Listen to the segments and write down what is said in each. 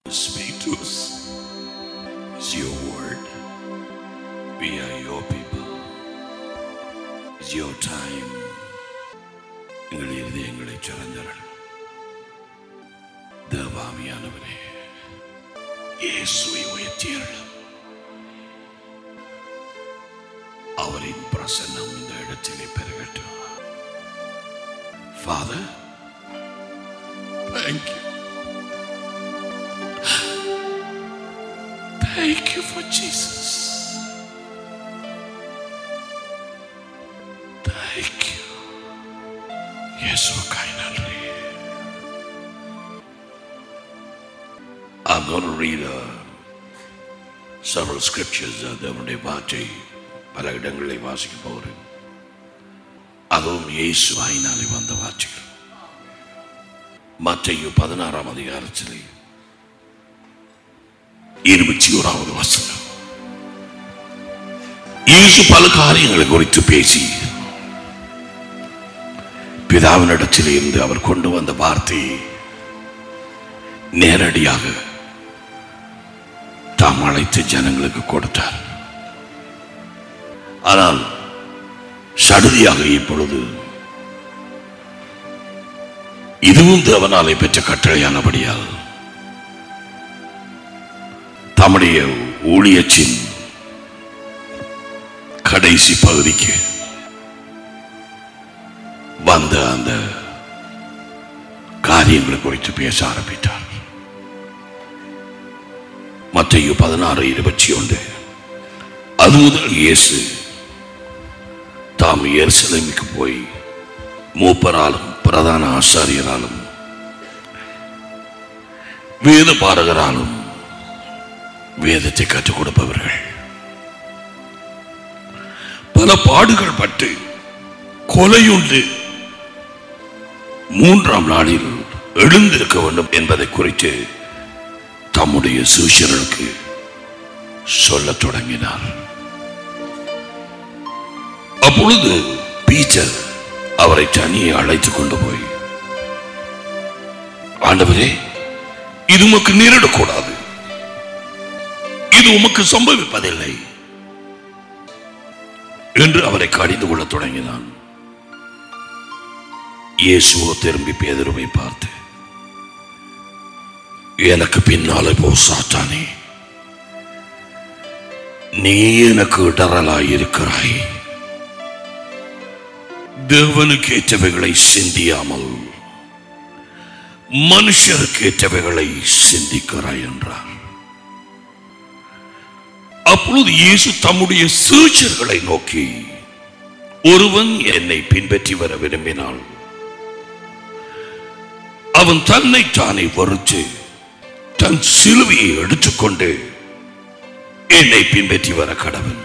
Speak to us. It's your word. We are your people. It's your time. எங்கள் இருதயங்களை சிறந்தரல் தேவாமியானவரே இயேசுவை உயர்த்தியருளும் அவரின் பிரசன்னம் இந்த இடத்திலே பெருகட்டும் father Thank you. Thank you for Jesus. Thank you. இயேசுவுக்காய் நன்றி I'm going to read uh, several scriptures uh, தேவனுடைய வார்த்தை பல இடங்களில் வாசிக்க போகிறேன் அதுவும் இயேசு வாயினாலே வந்த வார்த்தைகள் மத்தையு பதினாறாம் அதிகாரத்திலே இருபத்தி ஓராவது வசனம் இயேசு பல காரியங்களை குறித்து பேசி பிதாவினிடத்தில் இருந்து அவர் கொண்டு வந்த வார்த்தையை நேரடியாக தாம் அழைத்து ஜனங்களுக்கு கொடுத்தார் ஆனால் சடுதியாக இப்பொழுது இதுவும் தேவனாலே பெற்ற கட்டளையானபடியால் தம்முடைய ஊழியச்சின் கடைசி பகுதிக்கு வந்த அந்த காரியங்களை குறித்து பேச ஆரம்பித்தார் மத்தையு பதினாறு இருபத்தி ஒன்று அது முதல் இயேசு தாம் எருசலேமுக்கு போய் மூப்பராலும் பிரதான ஆசாரியராலும் வேத பாரகராலும் வேதத்தை கற்றுக் கொடுப்பவர்கள் பல பாடுகள் பட்டு கொலையுண்டு மூன்றாம் நாளில் எழுந்திருக்க வேண்டும் என்பதை குறித்து தம்முடைய சூஷர்களுக்கு சொல்லத் தொடங்கினார் அப்பொழுது பீச்சர் அவரை தனியே அழைத்துக் கொண்டு போய் ஆண்டவரே இது உமக்கு நேரிடக்கூடாது இது உமக்கு சம்பவிப்பதில்லை என்று அவரை கடிந்து கொள்ளத் தொடங்கினான் இயேசுவோ திரும்பி பேதுருவை பார்த்து எனக்கு பின்னாலே போ சாத்தானே நீ எனக்கு இடரலாய் இருக்கிறாய் தேவனுக்கு ஏற்றவைகளை சிந்தியாமல் மனுஷருக்கு ஏற்றவைகளை சிந்திக்கிறாய் என்றார் அப்பொழுது இயேசு தம்முடைய சீச்சர்களை நோக்கி ஒருவன் என்னை பின்பற்றி வர விரும்பினான் அவன் தன்னை தானே வறுத்து தன் சிலுவையை எடுத்துக்கொண்டு என்னை பின்பற்றி வர கடவன்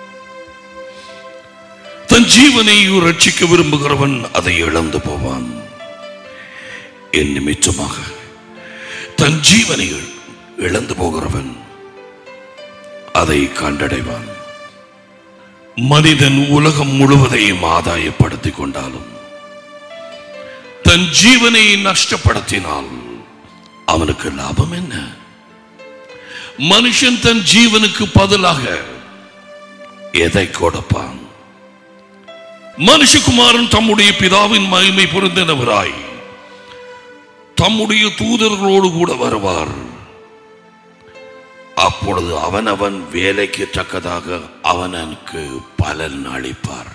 தன் ஜீவனை ரட்சிக்க விரும்புகிறவன் அதை இழந்து போவான் என் நிமித்தமாக தன் ஜீவனை இழந்து போகிறவன் அதை கண்டடைவான் மனிதன் உலகம் முழுவதையும் ஆதாயப்படுத்திக் கொண்டாலும் தன் ஜீவனை நஷ்டப்படுத்தினால் அவனுக்கு லாபம் என்ன மனுஷன் தன் ஜீவனுக்கு பதிலாக எதை கொடுப்பான் மனுஷகுமாரன் தம்முடைய பிதாவின் மகிமை பொருந்தினவராய் தம்முடைய தூதர்களோடு கூட வருவார் அப்பொழுது அவனவன் வேலைக்கு தக்கதாக அவனுக்கு பலன் அளிப்பார்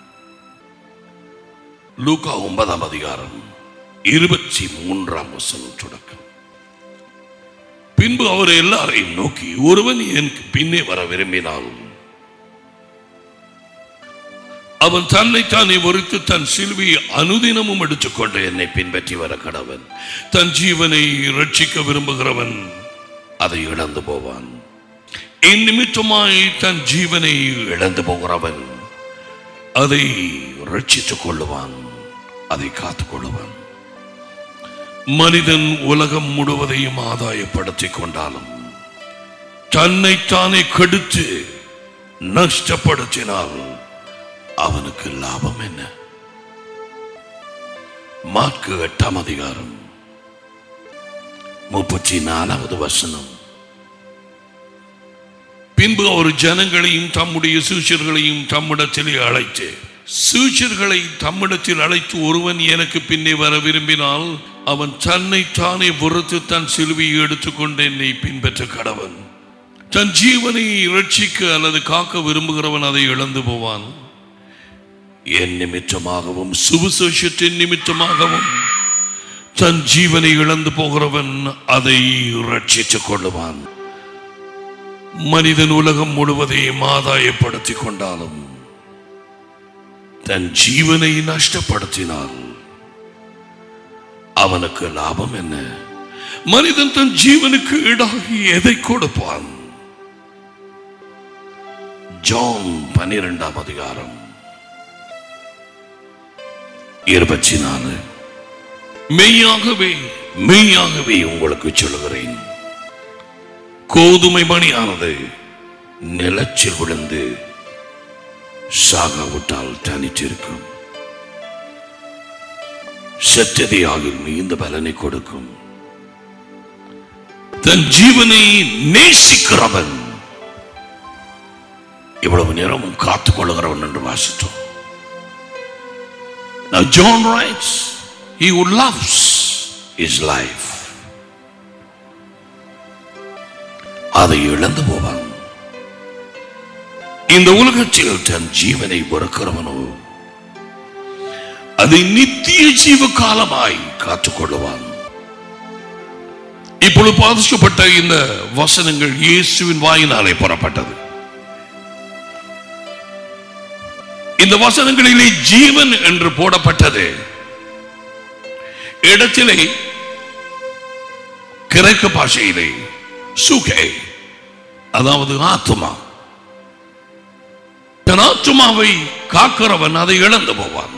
லூகா ஒன்பதாம் அதிகாரம் இருபத்தி மூன்றாம் வசனம் தொடக்கம் பின்பு அவர் எல்லாரையும் நோக்கி ஒருவன் எனக்கு பின்னே வர விரும்பினாலும் அவன் தன்னைத்தானே ஒருத்து தன் சிலுவையை அனுதினமும் எடுத்துக்கொண்டு என்னை பின்பற்றி வர கடவன் தன் ஜீவனை ரட்சிக்க விரும்புகிறவன் அதை இழந்து போவான் என் நிமித்தமாய் தன் ஜீவனை இழந்து போகிறவன் அதை ரட்சித்துக் கொள்ளுவான் அதை காத்துக் கொள்ளுவான் மனிதன் உலகம் முழுவதையும் ஆதாயப்படுத்திக் கொண்டாலும் தன்னைத்தானே கெடுத்து நஷ்டப்படுத்தினால் அவனுக்கு லாபம் என்ன மார்க்கு எட்டாம் அதிகாரம் முப்பத்தி நாலாவது வசனம் பின்பு அவர் ஜனங்களையும் தம்முடைய சூச்சர்களையும் தம்மிடத்திலே அழைத்து சூச்சர்களை தம்மிடத்தில் அழைத்து ஒருவன் எனக்கு பின்னே வர விரும்பினால் அவன் தன்னை தானே பொறுத்து தன் சிலுவையை எடுத்துக்கொண்டு என்னை பின்பற்ற கடவன் தன் ஜீவனை ரட்சிக்க அல்லது காக்க விரும்புகிறவன் அதை இழந்து போவான் என் நிமித்தமாகவும் சுவிசேஷத்தின் நிமித்தமாகவும் தன் ஜீவனை இழந்து போகிறவன் அதை ரட்சித்துக் கொள்ளுவான் மனிதன் உலகம் முழுவதையும் ஆதாயப்படுத்திக் கொண்டாலும் தன் ஜீவனை நஷ்டப்படுத்தினால் அவனுக்கு லாபம் என்ன மனிதன் தன் ஜீவனுக்கு ஈடாகி எதை கொடுப்பான் ஜான் பனிரெண்டாம் அதிகாரம் இருபத்தி நாலு மெய்யாகவே மெய்யாகவே உங்களுக்கு சொல்லுகிறேன் கோதுமை மணியானது நிலச்சில் விழுந்து சாகாவிட்டால் தனித்திருக்கும் செத்ததை ஆகில் மீந்த பலனை கொடுக்கும் தன் ஜீவனை நேசிக்கிறவன் இவ்வளவு நேரமும் காத்துக் கொள்ளுகிறவன் என்று வாசித்தோம் Now John writes, he who loves his life அதை இழந்து போவான் இந்த உலகத்தில் தன் ஜீவனை வெறுக்கிறவனோ அதை நித்திய ஜீவ காலமாய் காத்துக்கொள்ளுவான் இப்பொழுது பாதிக்கப்பட்ட இந்த வசனங்கள் இயேசுவின் வாயினாலே புறப்பட்டது இந்த வசனங்களிலே ஜீவன் என்று போடப்பட்டது இடத்திலே கிரேக்க பாஷையிலே சுகே அதாவது ஆத்துமா தன் ஆத்துமாவை காக்கிறவன் அதை இழந்து போவான்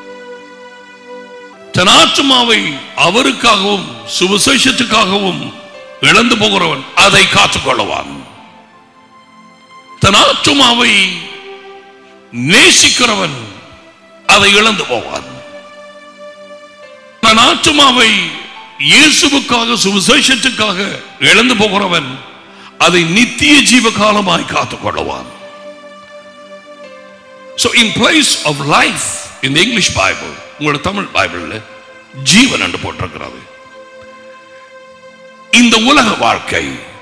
தன் ஆத்துமாவை அவருக்காகவும் சுவிசேஷத்துக்காகவும் இழந்து போகிறவன் அதை காத்துக்கொள்ளுவான் தன் ஆத்துமாவை நேசிக்கிறவன் அதை இழந்து போவான் தன் ஆத்துமாவை இயேசுவுக்காக சுவிசேஷத்துக்காக இழந்து போகிறவன் அதை நித்திய ஜீவ காலமாய் காத்துக் கொள்ளுவான் So in place of life in the English Bible, உங்களோட தமிழ் பைபிள்ல ஜீவன் என்று போட்டிருக்கிறது இந்த உலக வாழ்க்கை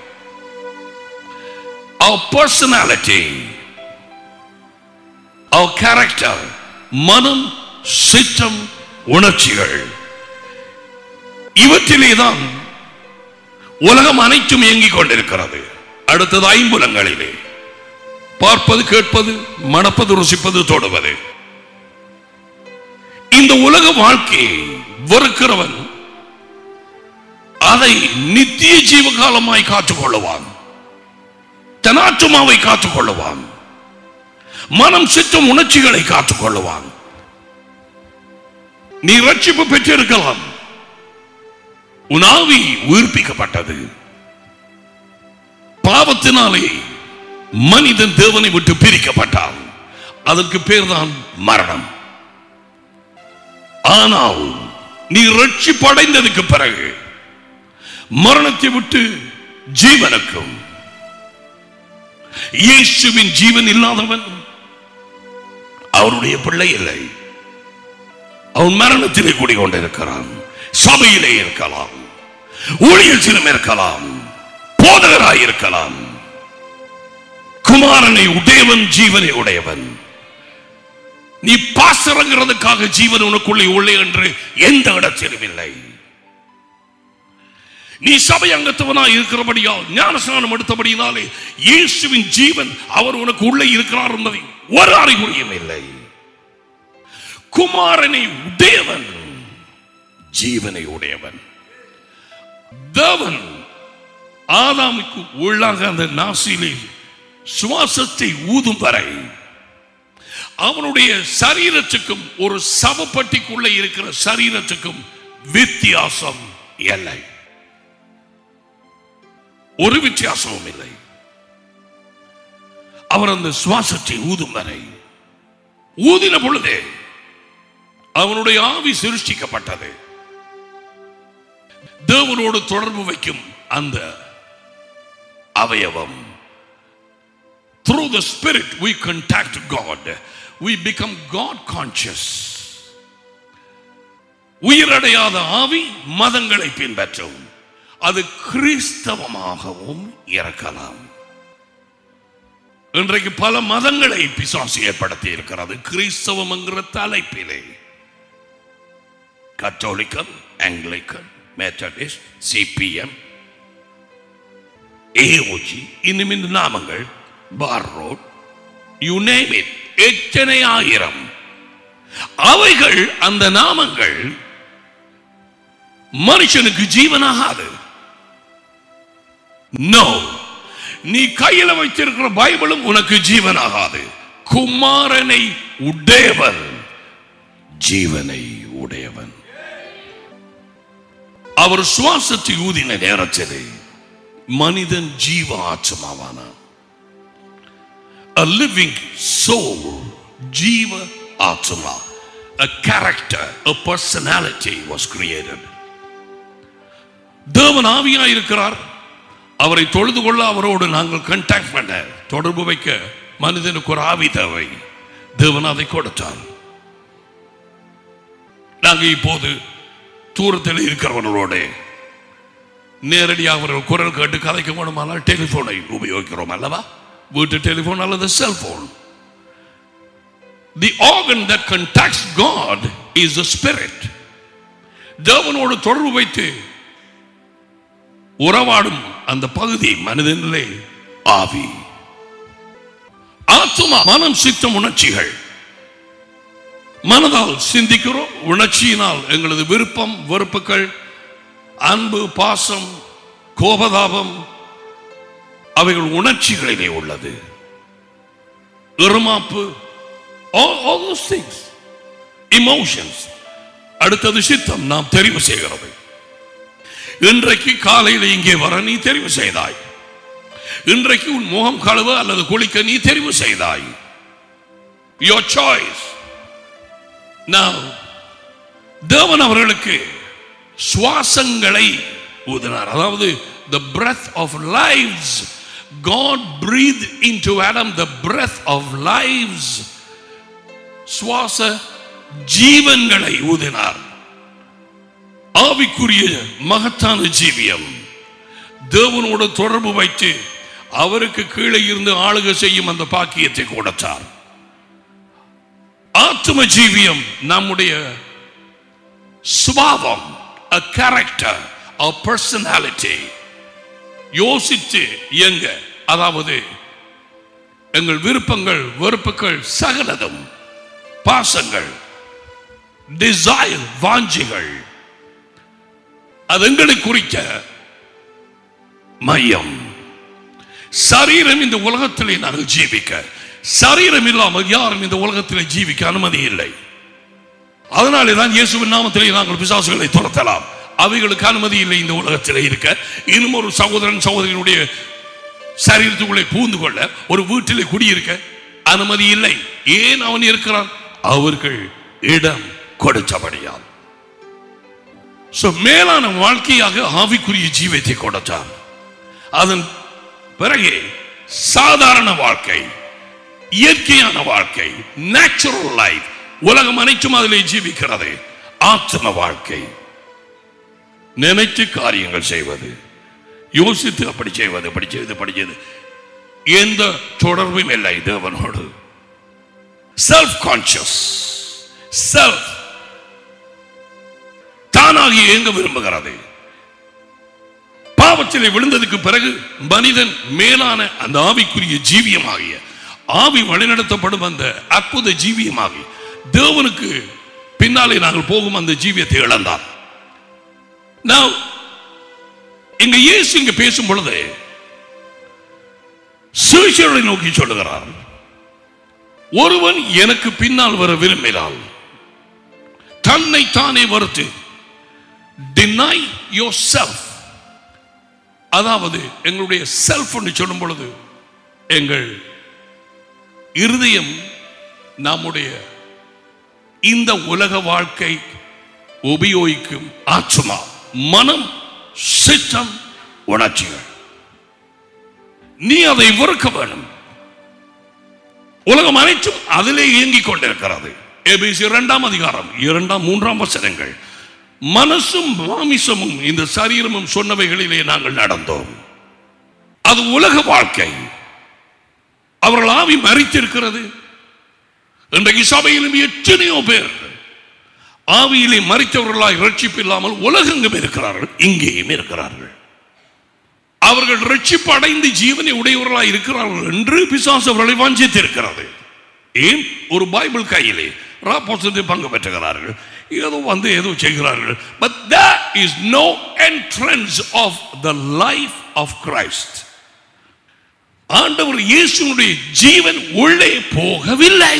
our personality our character மனம் சித்தம் உணர்ச்சிகள் இவற்றிலே தான் உலகம் அனைத்தும் இயங்கிக் கொண்டிருக்கிறது அடுத்தது ஐம்புலங்களிலே பார்ப்பது கேட்பது மணப்பது ருசிப்பது தொடுவது இந்த உலக வாழ்க்கையை வெறுக்கிறவன் அதை நித்திய ஜீவகாலமாய் காத்துக் கொள்ளுவான் தனாற்றுமாவை காத்துக் கொள்ளுவான் மனம் சித்தம் உணர்ச்சிகளை காத்துக் கொள்ளுவான் நீ ரட்சிப்பு பெற்றிருக்கலாம் உன் ஆவி உயிர்ப்பிக்கப்பட்டது பாவத்தினாலே மனிதன் தேவனை விட்டு பிரிக்கப்பட்டான் அதற்கு பேர்தான் மரணம் ஆனால் நீ ரட்சிப்படைந்ததுக்கு பிறகு மரணத்தை விட்டு ஜீவனுக்கும் இயேசுவின் ஜீவன் இல்லாதவன் அவருடைய பிள்ளை இல்லை அவன் மரணத்திலே கூடிக்கொண்டிருக்கிறான் சபையிலே இருக்கலாம் ஊழியத்திலும் இருக்கலாம் போதகராய் இருக்கலாம் குமாரனை உடையவன் ஜீவனை உடையவன் நீ பாசரங்கிறதுக்காக ஜீவன் உனக்குள்ளே உள்ளே என்று எந்த இடத்திலும் இல்லை நீ சபை அங்கத்தவனாய் இருக்கிறபடியால் ஞானஸ்நானம் எடுத்தபடியினாலே இயேசுவின் ஜீவன் அவர் உனக்கு உள்ளே இருக்கிறார் என்பதை ஒரு அறிகுறியும் இல்லை குமாரனை உடையவன் ஜீவனை உடையவன் தேவன் ஆதாமுக்கு உள்ளாக அந்த நாசிலே சுவாசத்தை ஊதும் வரை அவனுடைய சரீரத்துக்கும் ஒரு சவப்பட்டிக்குள்ள இருக்கிற சரீரத்துக்கும் வித்தியாசம் இல்லை ஒரு வித்தியாசமும் இல்லை அவர் அந்த சுவாசத்தை ஊதும் வரை ஊதின பொழுதே அவனுடைய ஆவி சிருஷ்டிக்கப்பட்டது தேவனோடு தொடர்பு வைக்கும் அந்த அவயவம் through the spirit we contact god we become god conscious உயிரடையாத ஆவி மதங்களை பின்பற்றும் அது கிறிஸ்தவமாகவும் இருக்கலாம் இன்றைக்கு பல மதங்களை பிசாசு ஏற்படுத்தி இருக்கிறது கிறிஸ்தவம் என்கிற தலைப்பிலே கத்தோலிக்கன் ஆங்கிலிக்கன் மெத்தடிஸ்ட் சிபிஎம் ஏஓஜி இன்னும் இந்த நாமங்கள் பார் ரோட் யூ நேம் இட் எத்தனை ஆயிரம் அவைகள் அந்த நாமங்கள் மனுஷனுக்கு ஜீவனாகாது நோ நீ கையில வைத்திருக்கிற பைபிளும் உனக்கு ஜீவனாகாது குமாரனை உடையவன் ஜீவனை உடையவன் அவர் சுவாசத்தை ஊதின நேரத்திலே மனிதன் ஜீவ ஆச்சமாவானான் a living soul ஜீவ ஆத்மா a character a personality was created தேவன் ஆவியா இருக்கிறார் அவரை தொழுது கொள்ள அவரோடு நாங்கள் கண்டாக்ட் பண்ண தொடர்பு வைக்க மனிதனுக்கு ஒரு ஆவி தேவை தேவன் அதை கொடுத்தார் நாங்கள் இப்போது தூரத்தில் இருக்கிறவர்களோட நேரடியாக அவர்கள் குரல் கேட்டு கதைக்க வேணுமானால் டெலிபோனை உபயோகிக்கிறோம் அல்லவா வீட்டு டெலிபோன் அல்லது cellphone the organ that contacts God is the spirit தேவனோடு தொடர்பு வைத்து உறவாடும் அந்த பகுதி மனிதனிலே ஆவி ஆத்துமா மனம் சித்தம் உணர்ச்சிகள் மனதால் சிந்திக்கிறோம் உணர்ச்சியினால் எங்களது விருப்பம் வெறுப்புகள் அன்பு பாசம் கோபதாபம் அவைகள் உணர்ச்சிகளிலே உள்ளது இருமாப்பு all, all those things emotions அடுத்தது சித்தம் நாம் தெரிவு செய்கிறது இன்றைக்கு காலையில் இங்கே வர நீ தெரிவு செய்தாய் இன்றைக்கு உன் முகம் கழுவ அல்லது குளிக்க நீ தெரிவு செய்தாய் your choice now தேவன் அவர்களுக்கு சுவாசங்களை ஊதினார் அதாவது the breath of lives God breathed into Adam the breath of lives சுவாச ஜீவன்களை ஊதினார் ஆவிக்குரிய மகத்தான ஜீவியம் தேவனோடு தொடர்பு வைத்து அவருக்கு கீழே இருந்து ஆளுகை செய்யும் அந்த பாக்கியத்தை கொடுத்தார் ஆத்ம ஜீவியம் நம்முடைய சுபாவம் a character a personality யோசித்து இயங்க அதாவது எங்கள் விருப்பங்கள் வெறுப்புகள் சகலதும் பாசங்கள் டிசைர் வாஞ்சிகள் அது எங்களை குறித்த மையம் சரீரம் இந்த உலகத்திலே நாங்கள் ஜீவிக்க சரீரம் இல்லாமல் யாரும் இந்த உலகத்திலே ஜீவிக்க அனுமதி இல்லை அதனாலே தான் இயேசுவின் நாமத்திலே நாங்கள் பிசாசுகளை துரத்தலாம் அவைகளுக்கு அனுமதி இல்லை இந்த உலகத்திலே இருக்க இன்னும் ஒரு சகோதரன் சகோதரியினுடைய சரீரத்துக்குள்ளே பூந்து கொள்ள ஒரு வீட்டிலே குடியிருக்க அனுமதி இல்லை ஏன் அவன் இருக்கிறான் அவர்கள் இடம் கொடுத்தபடியால் So, மேலான வாழ்க்கையாக ஆவிக்குரிய ஜீவத்தை கொடுத்தார் அதன் பிறகு சாதாரண வாழ்க்கை இயற்கையான வாழ்க்கை நேச்சுரல் லைஃப் உலகம் அனைத்தும் அதிலே ஜீவிக்கிறது ஆத்ம வாழ்க்கை நினைத்து காரியங்கள் செய்வது யோசித்து அப்படி செய்வது அப்படி செய்வது அப்படி செய்வது எந்த தொடர்பும் இல்லை தேவனோடு செல்ஃப் கான்சியஸ் செல்ஃப் தானாகி இயங்க விரும்புகிறது பாவத்திலே விழுந்ததுக்கு பிறகு மனிதன் மேலான அந்த ஆவிக்குரிய ஜீவியமாகிய ஆவி வழிநடத்தப்படும் அந்த அற்புத ஜீவியமாகி தேவனுக்கு பின்னாலே நாங்கள் போகும் அந்த ஜீவியத்தை இழந்தார் Now, இங்க இயேசு இங்க பேசும் பொழுது சுவிசேஷரை நோக்கி சொல்லுகிறார் ஒருவன் எனக்கு பின்னால் வர விரும்பினால் தன்னை தானே வருத்து deny yourself அதாவது எங்களுடைய செல்ஃப் சொல்லும் பொழுது எங்கள் இருதயம் நம்முடைய இந்த உலக வாழ்க்கை உபயோகிக்கும் ஆத்மா மனம் சித்தம் உணர்ச்சிகள் நீ அதை வெறுக்க வேணும் உலகம் அனைத்தும் அதிலே இயங்கிக் கொண்டிருக்கிறது ஏபிசி இரண்டாம் அதிகாரம் இரண்டாம் மூன்றாம் வசனங்கள் மனசும் மாமிசமும் இந்த சரீரமும் சொன்னவைகளிலே நாங்கள் நடந்தோம் அது உலக வாழ்க்கை அவர்கள் ஆவி மறித்திருக்கிறது இன்றைக்கு சபையிலும் எத்தனையோ பேர் ஆவியிலே மறித்தவர்களாய் ரட்சிப்பு இல்லாமல் உலகெங்கும் இருக்கிறார்கள் இங்கேயும் இருக்கிறார்கள் அவர்கள் ரட்சிப்பு அடைந்து ஜீவனை உடையவர்களாய் இருக்கிறார்கள் என்று பிசாசு அவர்களை வாஞ்சித்திருக்கிறது ஏன் ஒரு பைபிள் கையிலே ராப்போசத்தை பங்கு பெற்றுகிறார்கள் ஏதோ வந்து ஏதோ செய்கிறார்கள் but there is no entrance of the life of Christ ஆண்டவர் இயேசுனுடைய ஜீவன் உள்ளே போகவில்லை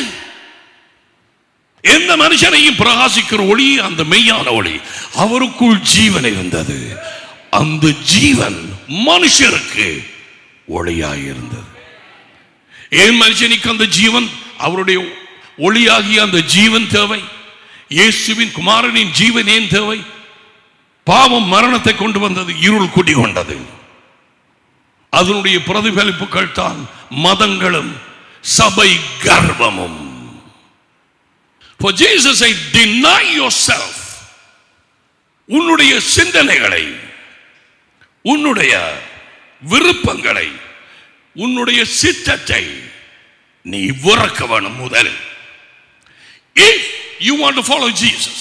எந்த மனுஷனையும் பிரகாசிக்கிற ஒளி அந்த மெய்யான ஒளி அவருக்குள் ஜீவன் இருந்தது அந்த ஜீவன் மனுஷருக்கு ஒளியாய் இருந்தது ஏன் மனுஷனுக்கு அந்த ஜீவன் அவருடைய ஒளியாகிய அந்த ஜீவன் தேவை இயேசுவின் குமாரனின் ஜீவன் ஏன் தேவை பாவம் மரணத்தை கொண்டு வந்தது இருள் குடி கொண்டது அதனுடைய பிரதிபலிப்புகள் தான் மதங்களும் சபை கர்வமும் For Jesus say, deny yourself. உன்னுடைய சிந்தனைகளை உன்னுடைய விருப்பங்களை உன்னுடைய சித்தத்தை நீ உறக்க வேணும் முதல் If you want to follow Jesus,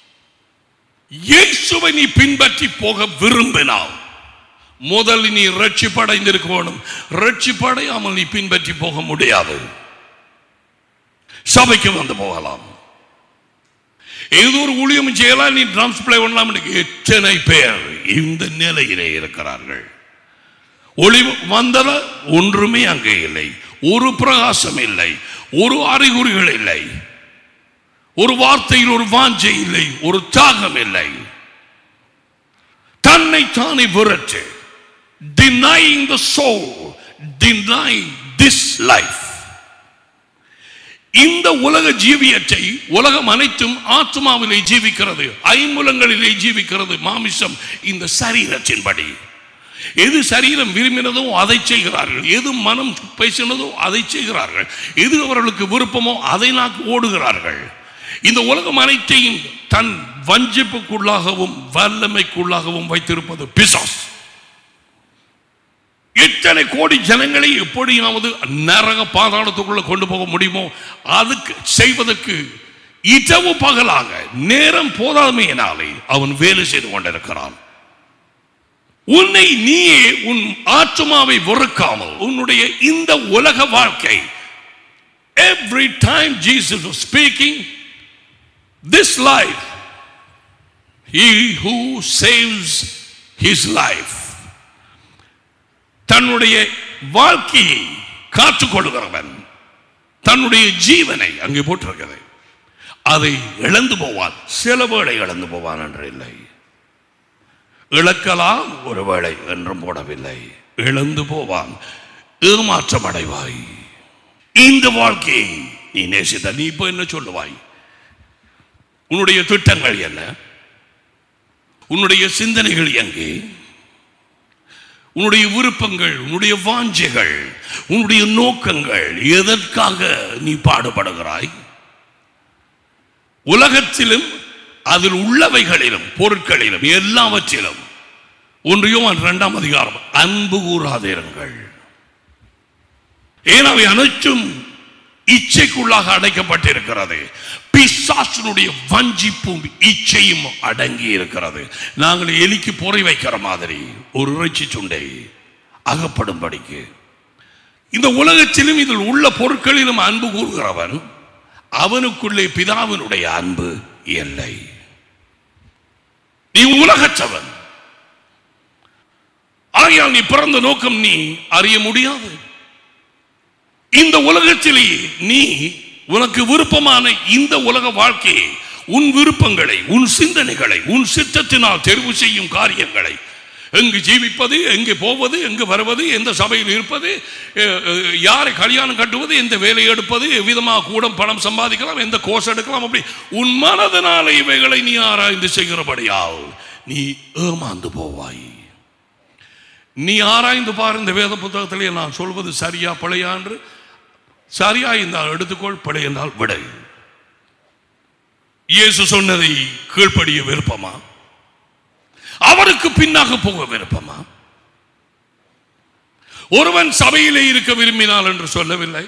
இயேசுவை நீ பின்பற்றி போக விரும்பினால் முதல் நீ ரட்சிப்படைந்திருக்க வேணும் ரட்சிப்படையாமல் நீ பின்பற்றி போக முடியாது சபைக்கு வந்து போகலாம் ஏதோ ஒரு ஊழியம் செய்யலாம் நீ ட்ரம்ஸ் பிளே பண்ணலாம் எத்தனை பேர் இந்த நிலையிலே இருக்கிறார்கள் ஒளி வந்தத ஒன்றுமே அங்கே இல்லை ஒரு பிரகாசம் இல்லை ஒரு அறிகுறிகள் இல்லை ஒரு வார்த்தையில் ஒரு வாஞ்சை இல்லை ஒரு தாகம் இல்லை தன்னை தானே விரட்டு denying the soul denying this life இந்த உலக ஜீவியத்தை உலகம் அனைத்தும் ஆத்மாவிலே ஜீவிக்கிறது ஐம்புலங்களிலே ஜீவிக்கிறது மாமிசம் இந்த சரீரத்தின்படி எது சரீரம் விரும்பினதோ அதை செய்கிறார்கள் எது மனம் பேசினதோ அதை செய்கிறார்கள் எது அவர்களுக்கு விருப்பமோ அதை நாக்கு ஓடுகிறார்கள் இந்த உலகம் அனைத்தையும் தன் வஞ்சிப்புக்குள்ளாகவும் வல்லமைக்குள்ளாகவும் வைத்திருப்பது பிசாஸ் இத்தனை கோடி ஜனங்களை எப்படியாவது நரக பாதாளத்துக்குள்ள கொண்டு போக முடியுமோ அதுக்கு செய்வதற்கு இரவு பகலாக நேரம் போதாமையினாலே அவன் வேலை செய்து கொண்டிருக்கிறான் உன்னை நீயே உன் ஆத்மாவை வெறுக்காமல் உன்னுடைய இந்த உலக வாழ்க்கை every time Jesus was speaking this life he who saves his life தன்னுடைய வாழ்க்கையை காத்துக் கொள்கிறவன் தன்னுடைய ஜீவனை அங்கே போட்டிருக்கிறது அதை இழந்து போவான் சில வேளை இழந்து போவான் என்று இல்லை இழக்கலாம் ஒருவேளை என்றும் போடவில்லை இழந்து போவான் ஏமாற்றம் அடைவாய் இந்த வாழ்க்கையை நீ நேசித்த நீ இப்போ என்ன சொல்லுவாய் உன்னுடைய திட்டங்கள் என்ன உன்னுடைய சிந்தனைகள் எங்கே உன்னுடைய விருப்பங்கள் உன்னுடைய வாஞ்சைகள் உன்னுடைய நோக்கங்கள் எதற்காக நீ பாடுபடுகிறாய் உலகத்திலும் அதில் உள்ளவைகளிலும் பொருட்களிலும் எல்லாவற்றிலும் ஒன்றையோ இரண்டாம் அதிகாரம் அன்பு கூறாதிருங்கள் ஏன் அவை அனைத்தும் இச்சைக்குள்ளாக அடைக்கப்பட்டிருக்கிறது பிசாசனுடைய வஞ்சிப்பும் இச்சையும் அடங்கி இருக்கிறது நாங்கள் எலிக்கு பொறை வைக்கிற மாதிரி ஒரு இறைச்சி சுண்டை அகப்படும்படிக்கு இந்த உலகத்திலும் இதில் உள்ள பொருட்களிலும் அன்பு கூறுகிறவன் அவனுக்குள்ளே பிதாவினுடைய அன்பு இல்லை நீ உலகச்சவன் ஆகையால் நீ பிறந்த நோக்கம் நீ அறிய முடியாது இந்த உலகத்திலேயே நீ உனக்கு விருப்பமான இந்த உலக வாழ்க்கையை உன் விருப்பங்களை உன் சிந்தனைகளை உன் சித்தத்தினால் தெரிவு செய்யும் காரியங்களை எங்கு ஜீவிப்பது எங்கே போவது எங்கு வருவது எந்த சபையில் இருப்பது அஹ், அஹ், யாரை கல்யாணம் கட்டுவது எந்த வேலை எடுப்பது எவ்விதமாக கூட பணம் சம்பாதிக்கலாம் எந்த கோர்ஸ் எடுக்கலாம் அப்படி உன் மனதினால இவைகளை நீ ஆராய்ந்து செய்கிறபடியால் நீ ஏமாந்து போவாய் நீ ஆராய்ந்து பார் இந்த வேத புத்தகத்திலே நான் சொல்வது சரியா பிழையா என்று சரியா இருந்தால் எடுத்துக்கொள் பிழை என்றால் விடை இயேசு சொன்னதை கீழ்ப்படிய விருப்பமா அவருக்கு பின்னாக போக விருப்பமா ஒருவன் சபையிலே இருக்க விரும்பினால் என்று சொல்லவில்லை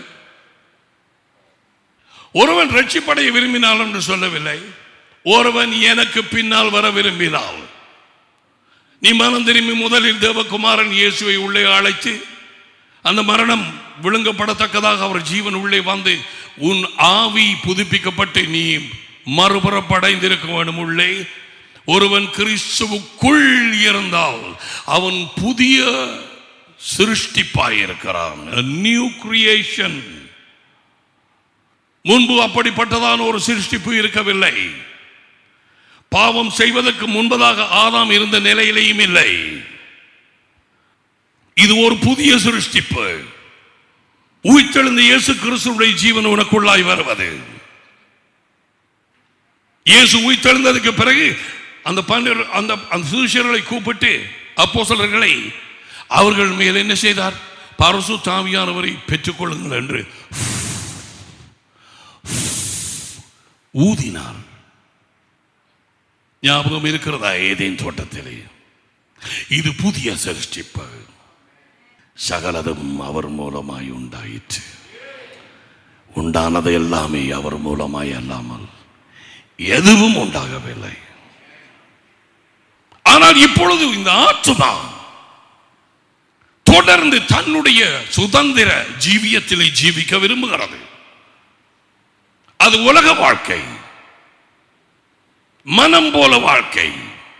ஒருவன் ரட்சிப்படைய விரும்பினால் என்று சொல்லவில்லை ஒருவன் எனக்கு பின்னால் வர விரும்பினால் நீ மனம் திரும்பி முதலில் தேவகுமாரன் இயேசுவை உள்ளே அழைத்து அந்த மரணம் விழுங்கப்படத்தக்கதாக அவர் ஜீவன் உள்ளே வந்து உன் ஆவி புதுப்பிக்கப்பட்டு நீ மறுபுறப்படைந்திருக்க வேண்டும் உள்ளே ஒருவன் கிறிஸ்துவுக்குள் இருந்தால் அவன் புதிய சிருஷ்டிப்பாயிருக்கிறான் நியூ கிரியேஷன் முன்பு அப்படிப்பட்டதான ஒரு சிருஷ்டிப்பு இருக்கவில்லை பாவம் செய்வதற்கு முன்பதாக ஆதாம் இருந்த நிலையிலேயும் இல்லை இது ஒரு புதிய சிருஷ்டிப்பு உயிர்த்தெழுந்த இயேசு கிறிஸ்துடைய ஜீவன் உனக்குள்ளாய் வருவது இயேசு உயிர்த்தெழுந்ததுக்கு பிறகு அந்த பன்னிரு அந்த அந்த சிறுஷர்களை கூப்பிட்டு அப்போஸ்தலர்களை அவர்கள் மேல் என்ன செய்தார் பரசு தாவியானவரை பெற்றுக்கொள்ளுங்கள் என்று ஊதினார் ஞாபகம் இருக்கிறதா ஏதேன் தோட்டத்திலே இது புதிய சிருஷ்டிப்பு சகலதும் அவர் மூலமாய் உண்டாயிற்று உண்டானது எல்லாமே அவர் மூலமாய் அல்லாமல் எதுவும் உண்டாகவில்லை ஆனால் இப்பொழுது இந்த ஆத்துமா தொடர்ந்து தன்னுடைய சுதந்திர ஜீவியத்திலே ஜீவிக்க விரும்புகிறது அது உலக வாழ்க்கை மனம் போல வாழ்க்கை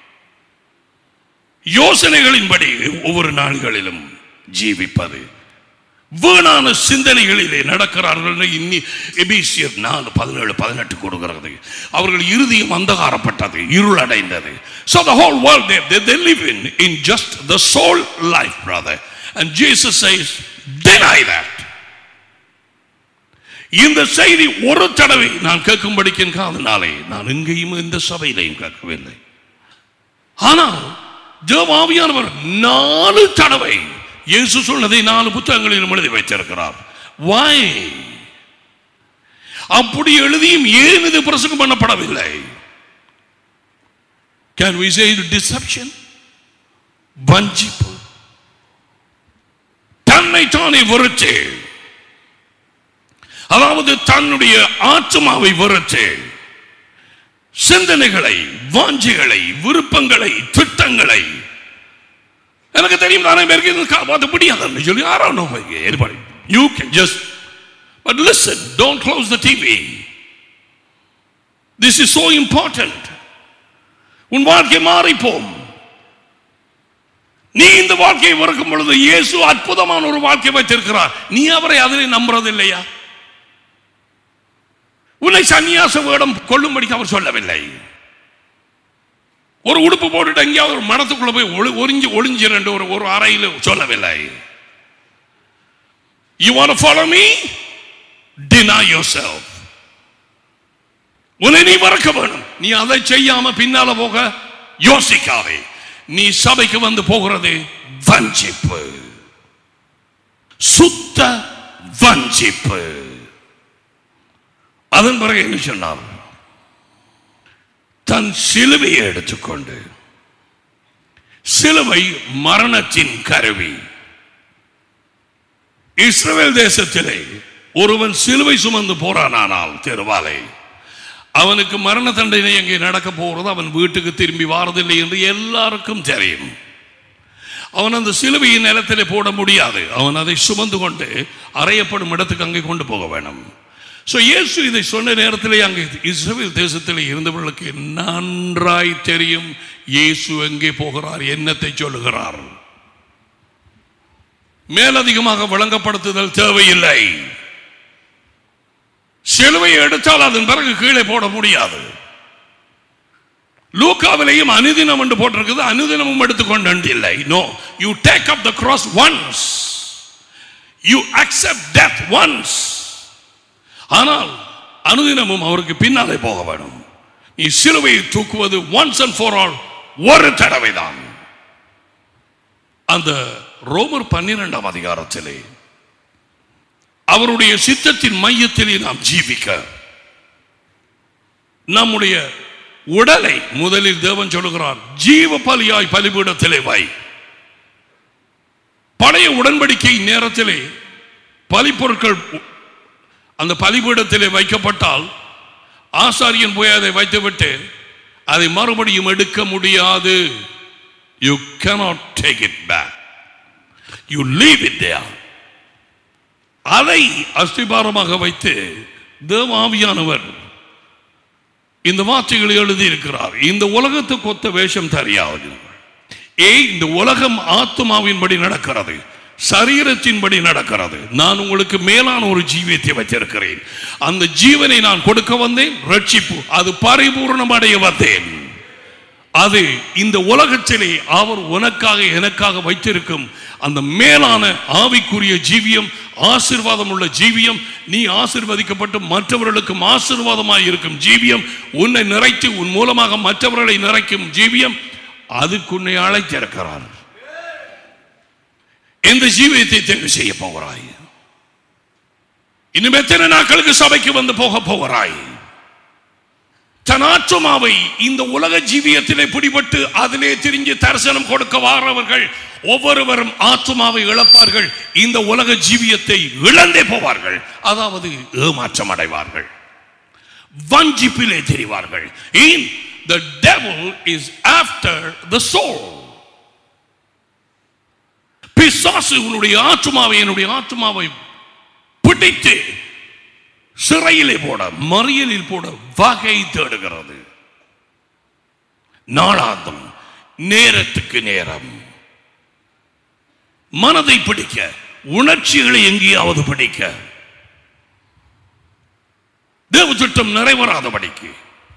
யோசனைகளின்படி ஒவ்வொரு நாள்களிலும் ஜீவிப்பது வீணான சிந்தனைகளிலே நடக்கிறார்கள் இன்னி எபிசியர் நாலு பதினேழு பதினெட்டு கொடுக்கிறது அவர்கள் இறுதியும் அந்தகாரப்பட்டது இருள் அடைந்தது so the whole world they, they, they live in in just the soul life brother and Jesus says deny that இந்த செய்தி ஒரு தடவை நான் கேட்கும்படிக்கின் காதனாலே நான் எங்கேயும் இந்த சபையிலையும் கேட்கவில்லை ஆனால் தேவாவியானவர் நாலு தடவை இயேசு சொன்னதை நாலு புத்தகங்களிலும் எழுதி வைத்திருக்கிறார் வாய் அப்படி எழுதியும் ஏன் இது பிரசங்கம் பண்ணப்படவில்லை can we say it deception வஞ்சிப்பு தன்னை தானே வெறுத்து அதாவது தன்னுடைய ஆத்மாவை வெறுத்து சிந்தனைகளை வாஞ்சிகளை விருப்பங்களை திட்டங்களை எனக்கு தெரியும் நானே பேருக்கு இது காப்பாற்ற முடியாதுன்னு சொல்லி யாரும் ஏற்பாடு you can just but listen don't close the TV this is so important உன் வாழ்க்கை மாறிப்போம் நீ இந்த வாழ்க்கையை வறுக்கும் பொழுது இயேசு அற்புதமான ஒரு வாழ்க்கை வைத்திருக்கிறார் நீ அவரை அதிலே நம்புறது இல்லையா உன்னை சன்னியாச வேடம் கொள்ளும்படிக்கு அவர் சொல்லவில்லை ஒரு உடுப்பு போட்டுட்டு எங்கேயாவது ஒரு மடத்துக்குள்ள போய் ஒளி ஒளிஞ்சு ஒளிஞ்சிரண்டு ஒரு ஒரு அறையில் சொல்லவில்லை you want follow me deny yourself உன்னை நீ மறக்க வேணும் நீ அதை செய்யாம பின்னால போக யோசிக்காதே நீ சபைக்கு வந்து போகிறது வஞ்சிப்பு சுத்த வஞ்சிப்பு அதன் பிறகு என்ன சொன்னார் தன் சிலுவையை எடுத்துக்கொண்டு சிலுவை மரணத்தின் கருவி இஸ்ரவேல் தேசத்திலே ஒருவன் சிலுவை சுமந்து போறானானால் தெருவாலை அவனுக்கு மரண தண்டனை எங்கே நடக்க போகிறது அவன் வீட்டுக்கு திரும்பி வாரதில்லை என்று எல்லாருக்கும் தெரியும் அவன் அந்த சிலுவையின் நிலத்திலே போட முடியாது அவன் அதை சுமந்து கொண்டு அறையப்படும் இடத்துக்கு அங்கே கொண்டு போக வேணும் ஸோ இயேசு இதை சொன்ன நேரத்திலே அங்கே இஸ்ரேல் தேசத்திலே இருந்தவர்களுக்கு நன்றாய் தெரியும் இயேசு எங்கே போகிறார் என்னத்தை சொல்லுகிறார் மேலதிகமாக விளங்கப்படுத்துதல் தேவையில்லை சிலுவையை எடுத்தால் அதன் பிறகு கீழே போட முடியாது லூக்காவிலையும் அனுதினம் என்று போட்டிருக்குது அனுதினமும் எடுத்துக்கொண்டு இல்லை no you take up the cross once you accept death once ஆனால் அனுதினமும் அவருக்கு பின்னாலே போக வேணும் நீ சிலுவையை தூக்குவது ஒன்ஸ் அண்ட் ஃபார் ஆல் ஒரு தடவைதான் அந்த ரோமர் பன்னிரெண்டாம் அதிகாரத்திலே அவருடைய சித்தத்தின் மையத்திலே நாம் ஜீவிக்க நம்முடைய உடலை முதலில் தேவன் சொல்லுகிறார் ஜீவ பலியாய் பலிபீடத்திலே வை பழைய உடன்படிக்கை நேரத்திலே பலிப்பொருட்கள் அந்த பலிபீடத்திலே வைக்கப்பட்டால் ஆசாரியன் போய் அதை வைத்துவிட்டு அதை மறுபடியும் எடுக்க முடியாது you cannot take it back you leave it there அதை அஸ்திபாரமாக வைத்து தேவாவியானவர் இந்த வார்த்தைகளை எழுதி இருக்கிறார் இந்த உலகத்துக்கு ஒத்த வேஷம் தெரியாது ஏ இந்த உலகம் ஆத்மாவின்படி நடக்கிறது சரீரத்தின்படி நடக்கிறது நான் உங்களுக்கு மேலான ஒரு ஜீவியத்தை வச்சிருக்கிறேன் அந்த ஜீவனை நான் கொடுக்க வந்தேன் ரட்சிப்பு அது பரிபூர்ணம் அடைய வந்தேன் அது இந்த உலகத்திலே அவர் உனக்காக எனக்காக வைத்திருக்கும் அந்த மேலான ஆவிக்குரிய ஜீவியம் ஆசீர்வாதம் உள்ள ஜீவியம் நீ ஆசீர்வதிக்கப்பட்டு மற்றவர்களுக்கும் ஆசீர்வாதமாய் இருக்கும் ஜீவியம் உன்னை நிறைத்து உன் மூலமாக மற்றவர்களை நிறைக்கும் ஜீவியம் அதுக்கு உன்னை அழைத்திருக்கிறார் எந்த ஜீவியத்தை தேர்வு செய்ய போகிறாய் இன்னும் எத்தனை நாட்களுக்கு சபைக்கு வந்து போக போகிறாய் தன் ஆத்துமாவை இந்த உலக ஜீவியத்திலே பிடிபட்டு அதிலே திரிஞ்சு தரிசனம் கொடுக்க வாரவர்கள் ஒவ்வொருவரும் ஆத்துமாவை இழப்பார்கள் இந்த உலக ஜீவியத்தை இழந்தே போவார்கள் அதாவது ஏமாற்றம் அடைவார்கள் வஞ்சிப்பிலே தெரிவார்கள் In the devil is after the soul பிசாசு உன்னுடைய ஆத்துமாவை என்னுடைய ஆத்துமாவை பிடித்து சிறையிலே போட மறியலில் போட வகை தேடுகிறது நாளாந்தம் நேரத்துக்கு நேரம் மனதை பிடிக்க உணர்ச்சிகளை எங்கேயாவது பிடிக்க தேவ திட்டம் நிறைவேறாதபடிக்கு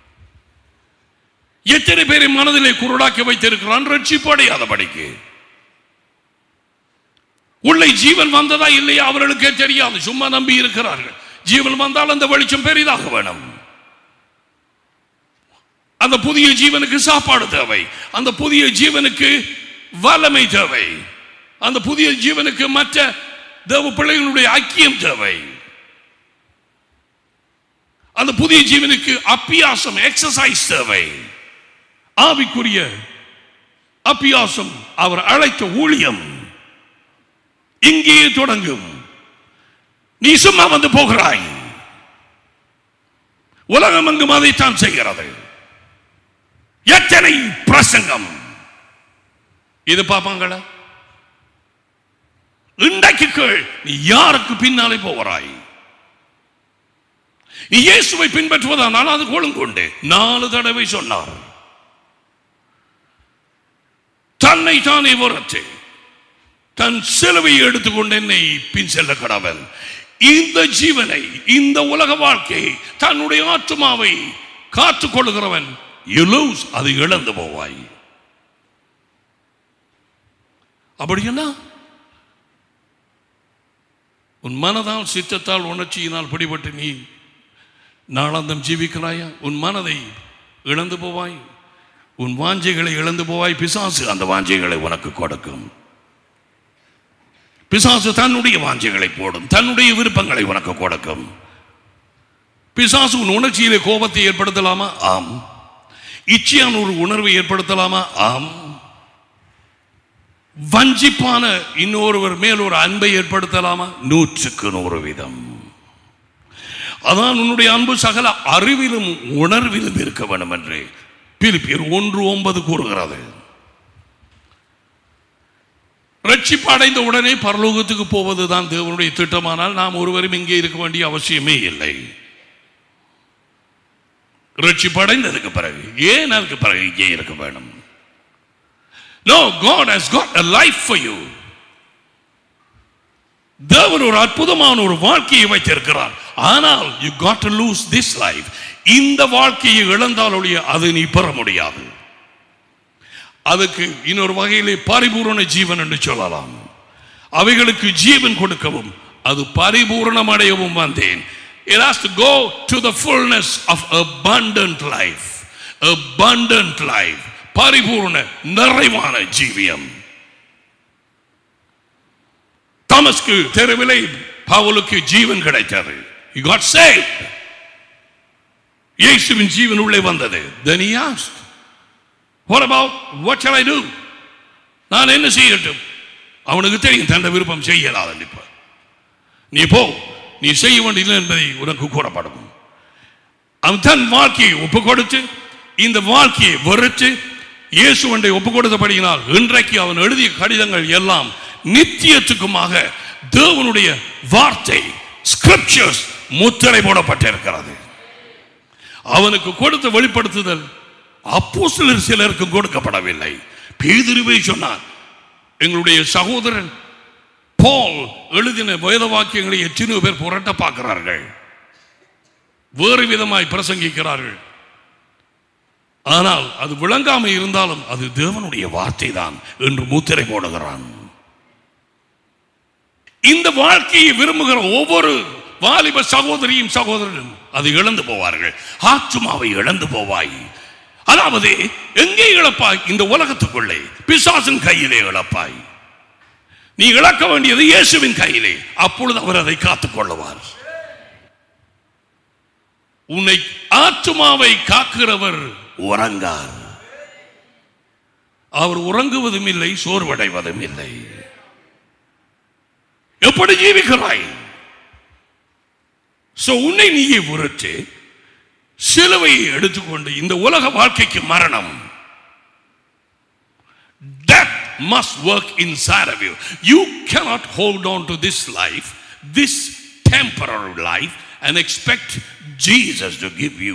எத்தனை பேரை மனதிலே குருடாக்கி வைத்திருக்கிறான் ரட்சிப்பு அடையாதபடிக்கு உள்ளே ஜீவன் வந்ததா இல்லையா அவர்களுக்கே தெரியாது சும்மா நம்பி இருக்கிறார்கள் ஜீவன் வந்தால் அந்த வெளிச்சம் பெரிதாக வேணும் அந்த புதிய ஜீவனுக்கு சாப்பாடு தேவை அந்த புதிய ஜீவனுக்கு வல்லமை தேவை அந்த புதிய ஜீவனுக்கு மற்ற தேவ பிள்ளைகளுடைய ஐக்கியம் தேவை அந்த புதிய ஜீவனுக்கு அப்பியாசம் எக்ஸசைஸ் தேவை ஆவிக்குரிய அப்பியாசம் அவர் அழைத்த ஊழியம் இங்கேயே தொடங்கும் நீ சும்மா வந்து போகிறாய் உலகம் எங்கும் அதைத்தான் செய்கிறது எத்தனை பிரசங்கம் இது பார்ப்பாங்களா இன்றைக்கு கேள் நீ யாருக்கு பின்னாலே போகிறாய் நீ இயேசுவை பின்பற்றுவதானால் அது கொண்டு நாலு தடவை சொன்னார் தன்னை தானே உரத்து தன் சிலுவையை எடுத்துக்கொண்டு என்னை பின் செல்ல கடவன் இந்த ஜீவனை இந்த உலக வாழ்க்கையை தன்னுடைய ஆத்மாவை காத்துக் கொள்கிறவன் you lose அது இழந்து போவாய் அப்படின்னா உன் மனதால் சித்தத்தால் உணர்ச்சியினால் பிடிபட்டு நீ நாளாந்தம் ஜீவிக்கிறாயா உன் மனதை இழந்து போவாய் உன் வாஞ்சைகளை இழந்து போவாய் பிசாசு அந்த வாஞ்சைகளை உனக்கு கொடுக்கும் பிசாசு தன்னுடைய வாஞ்சைகளை போடும் தன்னுடைய விருப்பங்களை உனக்கு கொடுக்கும் பிசாசு உன் உணர்ச்சியிலே கோபத்தை ஏற்படுத்தலாமா ஆம் இச்சையான ஒரு உணர்வை ஏற்படுத்தலாமா ஆம் வஞ்சிப்பான இன்னொருவர் மேல் ஒரு அன்பை ஏற்படுத்தலாமா நூற்றுக்கு நூறு வீதம் அதான் உன்னுடைய அன்பு சகல அறிவிலும் உணர்விலும் இருக்க வேண்டும் என்று பிலிப்பியர் ஒன்று ஒன்பது கூறுகிறது ரட்சிப்பு அடைந்த உடனே பரலோகத்துக்கு போவதுதான் தேவனுடைய திட்டமானால் நாம் ஒருவரும் இங்கே இருக்க வேண்டிய அவசியமே இல்லை ரட்சிப்பு அடைந்ததுக்கு பிறகு ஏன் அதுக்கு பிறகு இங்கே இருக்க வேணும் no God has got a life for you தேவன் ஒரு அற்புதமான ஒரு வாழ்க்கையை வைத்திருக்கிறார் ஆனால் you got to lose this life இந்த வாழ்க்கையை இழந்தால் ஒழிய அதை நீ பெற முடியாது அதுக்கு இன்னொரு வகையிலே பரிபூரண ஜீவன் என்று சொல்லலாம் அவைகளுக்கு ஜீவன் கொடுக்கவும் அது பரிபூரணம் அடையவும் வந்தேன் It has to go to the fullness of abundant life. Abundant life. பரிபூர்ண நிறைவான ஜீவியம் தாமஸ்க்கு தெருவிலே பவுலுக்கு ஜீவன் கிடைத்தது he got saved இயேசுவின் ஜீவன் உள்ளே வந்தது then he asked what about what shall i do நான் என்ன செய்யட்டும் அவனுக்கு தெரியும் தந்த விருப்பம் செய்யலாது இப்ப நீ போ நீ செய்ய வேண்டியது என்பதை உனக்கு கூறப்படும் அவன் தன் வாழ்க்கையை ஒப்பு கொடுத்து இந்த வாழ்க்கையை வெறுத்து இயேசுவண்டை ஒப்பு கொடுத்தபடியினால் இன்றைக்கு அவன் எழுதிய கடிதங்கள் எல்லாம் நித்தியத்துக்குமாக தேவனுடைய வார்த்தை ஸ்கிரிப்சர்ஸ் முத்திரை போடப்பட்டிருக்கிறது அவனுக்கு கொடுத்த வெளிப்படுத்துதல் அப்போ சிலர் சிலருக்கு கொடுக்கப்படவில்லை பேதிருவை சொன்னார் எங்களுடைய சகோதரன் பால் எழுதின வேத வாக்கியங்களை எத்தனையோ பேர் புரட்ட பார்க்கிறார்கள் வேறு விதமாய் பிரசங்கிக்கிறார்கள் ஆனால் அது விளங்காம இருந்தாலும் அது தேவனுடைய வார்த்தை தான் என்று முத்திரை போடுகிறான் இந்த வாழ்க்கையை விரும்புகிற ஒவ்வொரு வாலிப சகோதரியும் சகோதரனும் அதை இழந்து போவார்கள் ஆத்துமாவை இழந்து போவாய் அதாவது எங்கே இழப்பாய் இந்த உலகத்துக்குள்ளே பிசாசின் கையிலே இழப்பாய் நீ இழக்க வேண்டியது இயேசுவின் கையிலே அப்பொழுது அவர் அதை காத்துக் கொள்ளுவார் உன்னை ஆத்துமாவை காக்கிறவர் உறங்கார் அவர் உறங்குவதும் இல்லை சோர்வடைவதும் இல்லை எப்படி ஜீவிக்கிறாய் சோ உன்னை நீயே உரைத்து சிலுவையை எடுத்துக்கொண்டு இந்த உலக வாழ்க்கைக்கு மரணம் death must work inside of you you cannot hold on to this life this temporary life and expect jesus to give you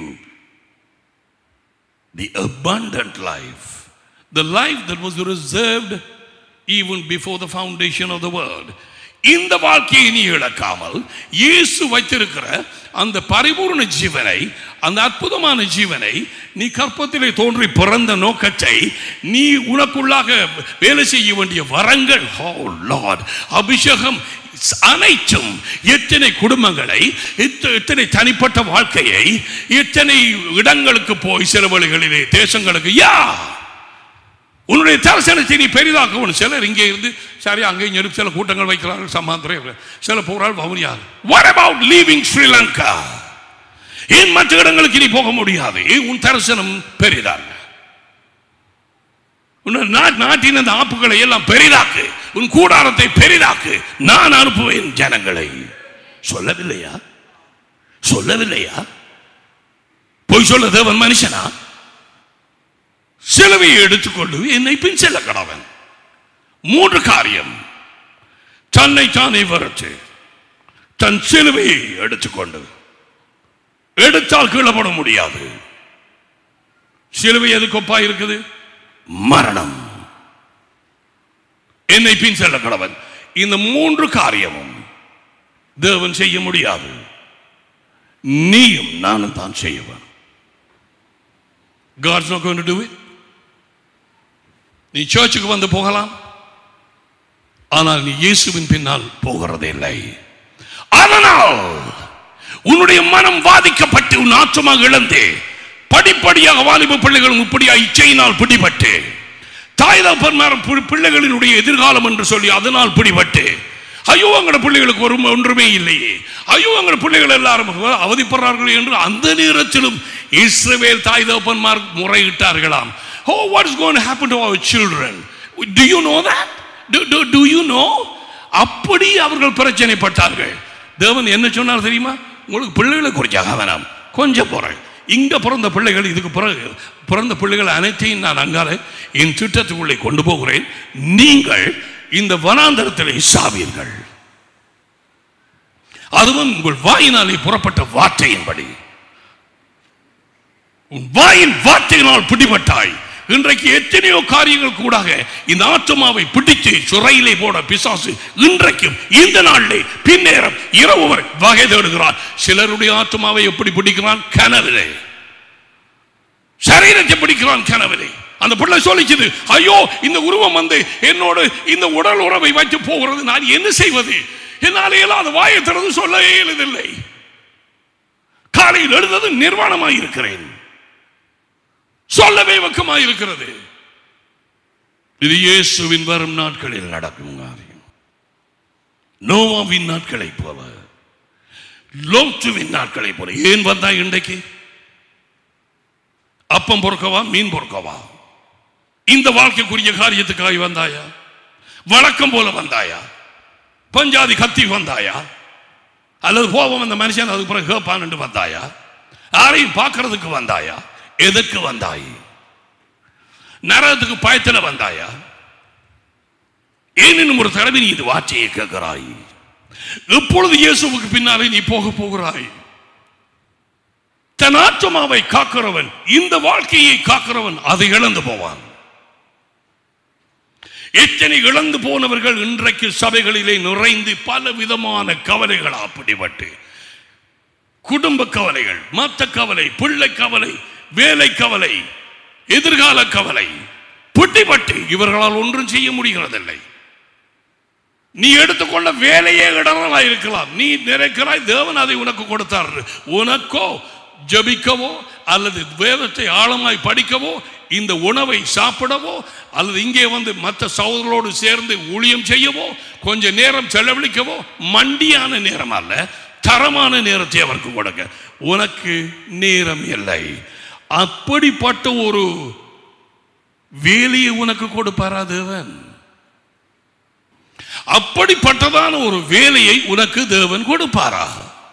the abundant life the life that was reserved even before the foundation of the world இந்த வாழ்க்கையை நீ இழக்காமல் இயேசு வைத்திருக்கிற அந்த பரிபூர்ண ஜீவனை அந்த அற்புதமான ஜீவனை நீ கற்பத்திலே தோன்றி பிறந்த நோக்கத்தை நீ உனக்குள்ளாக வேலை செய்ய வேண்டிய வரங்கள் oh Lord, அபிஷேகம் அனைத்தும் எத்தனை குடும்பங்களை எத்த- எத்தனை தனிப்பட்ட வாழ்க்கையை எத்தனை இடங்களுக்கு போய் சில வழிகளிலே தேசங்களுக்கு யா உன்னுடைய தரிசனத்தை நீ பெரிதாக்கவும் சிலர் இங்கே இருந்து சரி அங்கே இங்கே இருக்கு, சில கூட்டங்கள் வைக்கிறார்கள் சமாந்திரம் சில போறால் வவுனியார் வாட் அபவுட் லீவிங் ஸ்ரீலங்கா ஏன் மற்ற இடங்களுக்கு நீ போக முடியாது உன் தரிசனம் பெரிதாக உன் நா- நாட்டின் அந்த ஆப்புகளை எல்லாம் பெரிதாக்கு உன் கூடாரத்தை பெரிதாக்கு நான் அனுப்புவேன் ஜனங்களை சொல்லவில்லையா சொல்லவில்லையா பொய் சொல்ல தேவன் மனுஷனா சிலுவையை எடுத்துக்கொண்டு என்னை பின் செல்ல கடவன் மூன்று காரியம் தன்னை தானே வரச்சு தன் சிலுவையை எடுத்துக்கொண்டு எடுத்தால் கீழப்பட முடியாது சிலுவை எது கொப்பா இருக்குது மரணம் என்னை பின் செல்ல கடவன் இந்த மூன்று காரியமும் தேவன் செய்ய முடியாது நீயும் நானும் தான் செய்யவன் God's not going to do it. நீ சர்ச்சுக்கு வந்து போகலாம் ஆனால் நீ இயேசுவின் பின்னால் போகிறதே இல்லை அதனால் உன்னுடைய மனம் பாதிக்கப்பட்டு உன் ஆத்மாக இழந்து படிப்படியாக வாலிப பிள்ளைகள் இப்படியா இச்சையினால் பிடிபட்டு தாய் தகப்பன்மாரும் பி- பிள்ளைகளினுடைய எதிர்காலம் என்று சொல்லி அதனால் பிடிபட்டு ஐயோ எங்களோட பிள்ளைகளுக்கு ஒரு ஒன்றுமே இல்லையே ஐயோ எங்களோட பிள்ளைகள் எல்லாரும் அவதிப்படுறார்கள் என்று அந்த நேரத்திலும் இஸ்ரவேல் தாய் தகப்பன்மார் முறையிட்டார்களாம் oh what is gonna happen to our children to you know that to you know அப்படி அவர்கள் பிரச்சனைப்பட்டார்கள் தேவன் என்ன சொன்னார் தெரியுமா உங்களுக்கு பிள்ளைகளை குறிச்சாக வேணாம் கொஞ்சம் போறேன் இங்க பிறந்த பிள்ளைகள் இதுக்கு பிறகு பிறந்த பிள்ளைகள் அனைத்தையும் நான் அங்கால என் திட்டத்துக்குள்ளே கொண்டு போகிறேன் நீங்கள் இந்த வனாந்தரத்திலே சாவீர்கள் அதுவும் உங்கள் வாயினாலே புறப்பட்ட வார்த்தையின்படி உன் வாயின் வார்த்தையினால் பிடிபட்டாய் இன்றைக்கு எத்தனையோ காரியங்கள் கூடாக இந்த ஆத்மாவை பிடித்து சுரையிலே போட பிசாசு இன்றைக்கும் இந்த நாளிலே பின்னேரம் இரவு வரை வகை தேடுகிறான் சிலருடைய ஆத்மாவை எப்படி பிடிக்கிறான் கனவிலே சரீரத்தை பிடிக்கிறான் கனவிலே அந்த பிள்ளை சொல்லிச்சது ஐயோ இந்த உருவம் வந்து என்னோடு இந்த உடல் உறவை வைத்து போகிறது நான் என்ன செய்வது என்னாலே எல்லாம் அந்த வாயை திறந்து சொல்ல இயலதில்லை காலையில் எழுந்தது நிர்வாணமாய் இருக்கிறேன் சொல்லவே வெக்கமாக இருக்கிறது இது இயேசுவின் வரும் நாட்களில் நடக்கும் காரியம் நோவாவின் நாட்களை போல லோத்துவின் நாட்களை போல ஏன் வந்தா இன்றைக்கு அப்பம் பொறுக்கவா மீன் பொறுக்கவா இந்த வாழ்க்கைக்குரிய காரியத்துக்காக வந்தாயா வழக்கம் போல வந்தாயா பஞ்சாதி கத்தி வந்தாயா அல்லது போவோம் அந்த மனுஷன் அதுக்கு பிறகு கேட்பான்னு வந்தாயா யாரையும் பார்க்கறதுக்கு வந்தாயா எதற்கு வந்தாய் நரகத்துக்கு பயத்துல வந்தாயா ஏனெனும் ஒரு தடவை நீ இது வார்த்தையை கேட்கிறாய் எப்பொழுது இயேசுவுக்கு பின்னாலே நீ போக போகிறாய் தன் ஆத்மாவை காக்கிறவன் இந்த வாழ்க்கையை காக்கிறவன் அதை இழந்து போவான் எத்தனை இழந்து போனவர்கள் இன்றைக்கு சபைகளிலே நிறைந்து பல விதமான கவலைகள் அப்படிப்பட்டு குடும்ப கவலைகள் மத்த கவலை பிள்ளை கவலை வேலை கவலை எதிர்கால கவலை புட்டிப்பட்டு இவர்களால் ஒன்றும் செய்ய முடிகிறதில்லை நீ எடுத்துக்கொள்ள வேலையே இடரலா இருக்கலாம் நீ நினைக்கிறாய் தேவன் அதை உனக்கு கொடுத்தார் உனக்கோ ஜபிக்கவோ அல்லது வேதத்தை ஆழமாய் படிக்கவோ இந்த உணவை சாப்பிடவோ அல்லது இங்கே வந்து மற்ற சகோதரர்களோடு சேர்ந்து ஊழியம் செய்யவோ கொஞ்ச நேரம் செலவழிக்கவோ மண்டியான நேரம் அல்ல தரமான நேரத்தை அவருக்கு கொடுக்க உனக்கு நேரம் இல்லை அப்படிப்பட்ட ஒரு வேலையை உனக்கு கொடுப்பாரா தேவன் அப்படிப்பட்டதான ஒரு வேலையை உனக்கு தேவன் கொடுப்பாரா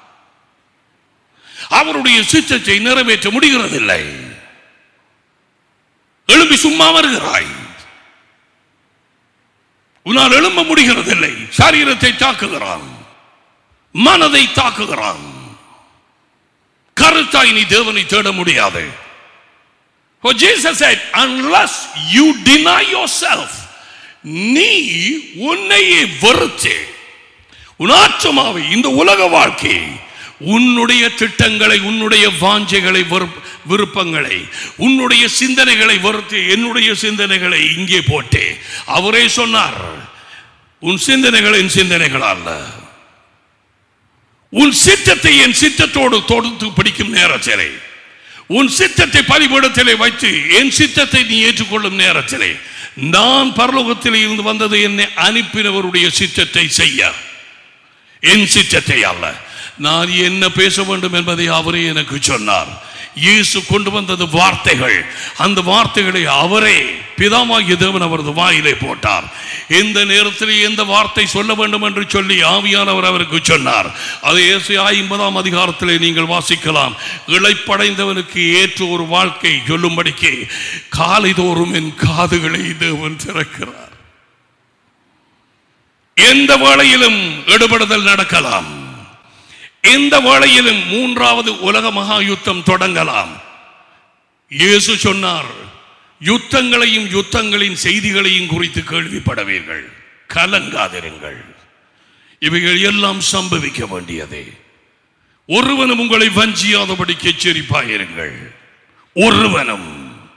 அவருடைய சித்தத்தை நிறைவேற்ற முடிகிறதில்லை எழும்பி சும்மா வருகிறாய் உன்னால் எழும்ப முடிகிறதில்லை சரீரத்தை தாக்குகிறான் மனதை தாக்குகிறான் கருத்தாய் நீ தேவனை தேட முடியாது For Jesus said, unless you deny yourself, நீ உன்னையே வெறுத்து உன் ஆத்மாவை இந்த உலக வாழ்க்கை உன்னுடைய திட்டங்களை உன்னுடைய வாஞ்சைகளை வெறுப்- விருப்பங்களை உன்னுடைய சிந்தனைகளை வெறுத்து என்னுடைய சிந்தனைகளை இங்கே போட்டு அவரே சொன்னார் உன் சிந்தனைகள் என் சிந்தனைகள் அல்ல உன் சித்தத்தை என் சித்தத்தோடு தொடுத்து பிடிக்கும் நேரத்திலே உன் சித்தத்தை பலிபீடத்திலே வைத்து என் சித்தத்தை நீ ஏற்றுக்கொள்ளும் நேரத்திலே நான் பரலோகத்தில் இருந்து வந்தது என்னை அனுப்பினவருடைய சித்தத்தை செய்ய என் சித்தத்தை அல்ல நான் என்ன பேச வேண்டும் என்பதை அவரே எனக்கு சொன்னார் இயேசு கொண்டு வந்தது வார்த்தைகள் அந்த வார்த்தைகளை அவரே பிதாமாகிய தேவன் அவரது வாயிலே போட்டார் எந்த நேரத்தில் எந்த வார்த்தை சொல்ல வேண்டும் என்று சொல்லி ஆவியானவர் அவருக்கு சொன்னார் அது இயேசு ஐம்பதாம் அதிகாரத்திலே நீங்கள் வாசிக்கலாம் இழைப்படைந்தவனுக்கு ஏற்ற ஒரு வாழ்க்கை சொல்லும்படிக்கு காலைதோறும் என் காதுகளை தேவன் திறக்கிறார் எந்த வேளையிலும் எடுபடுதல் நடக்கலாம் எந்த வேளையிலும் மூன்றாவது உலக மகா யுத்தம் தொடங்கலாம் இயேசு சொன்னார் யுத்தங்களையும் யுத்தங்களின் செய்திகளையும் குறித்து கேள்விப்படவீர்கள் கலங்காதிருங்கள் இவைகள் எல்லாம் சம்பவிக்க வேண்டியதே ஒருவனும் உங்களை வஞ்சியாதபடிக்கு எச்சரிப்பாயிருங்கள் ஒருவனும்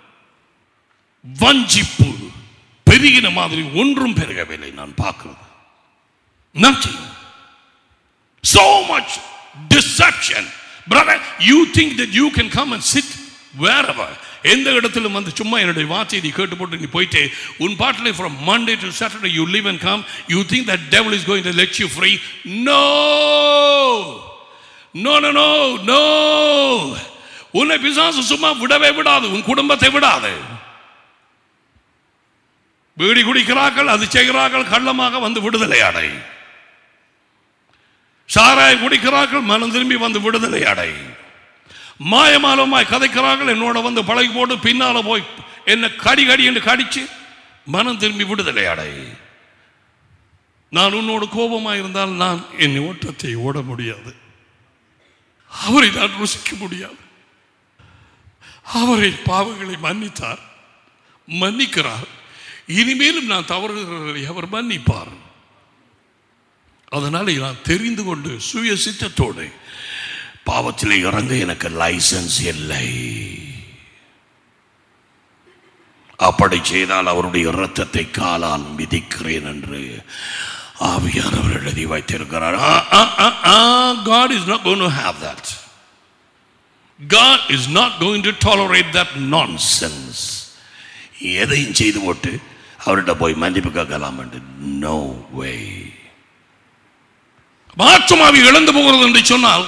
வஞ்சிப்பு பெருகின மாதிரி ஒன்றும் பெருகவில்லை நான் பார்க்கிறேன் Nothing. So much deception. Brother, you think that you can come and sit wherever. எந்த இடத்திலும் வந்து சும்மா என்னுடைய வார்த்தையை நீ கேட்டு போட்டு நீ போயிட்டு உன் பாட்டிலே from Monday to Saturday you live and come you think that devil is going to let you free no no no no no உன்னை பிசாசு சும்மா விடவே விடாது உன் குடும்பத்தை விடாது பீடி குடிக்கிறார்கள் அது செய்கிறார்கள் கள்ளமாக வந்து விடுதலை அடை சாராயம் குடிக்கிறார்கள் மனம் திரும்பி வந்து விடுதலை அடை மாயமாலமாய் கதைக்கிறார்கள் என்னோட வந்து பழகி போட்டு பின்னால போய் என்ன கடி கடி என்று கடிச்சு மனம் திரும்பி விடுதலை அடை நான் உன்னோடு கோபமாக இருந்தால் நான் என் ஓட்டத்தை ஓட முடியாது அவரை நான் ருசிக்க முடியாது அவரை பாவங்களை மன்னித்தார் மன்னிக்கிறார் இனிமேலும் நான் தவறுகிறவர்களை அவர் மன்னிப்பார் அதனால நான் தெரிந்து கொண்டு சுய சித்தத்தோடு பாவத்தில் இறங்க எனக்கு லைசன்ஸ் இல்லை அப்படி செய்தால் அவருடைய இரத்தத்தை காலால் மிதிக்கிறேன் என்று ஆவியானவர் எழுதி வைத்திருக்கிறார் God is not going to have that God is not going to tolerate that nonsense. எதையும் செய்து போட்டு அவர்கிட்ட போய் மன்னிப்பு கேட்கலாம் நோ வே ஆத்மாவை இழந்து போகிறது என்று சொன்னால்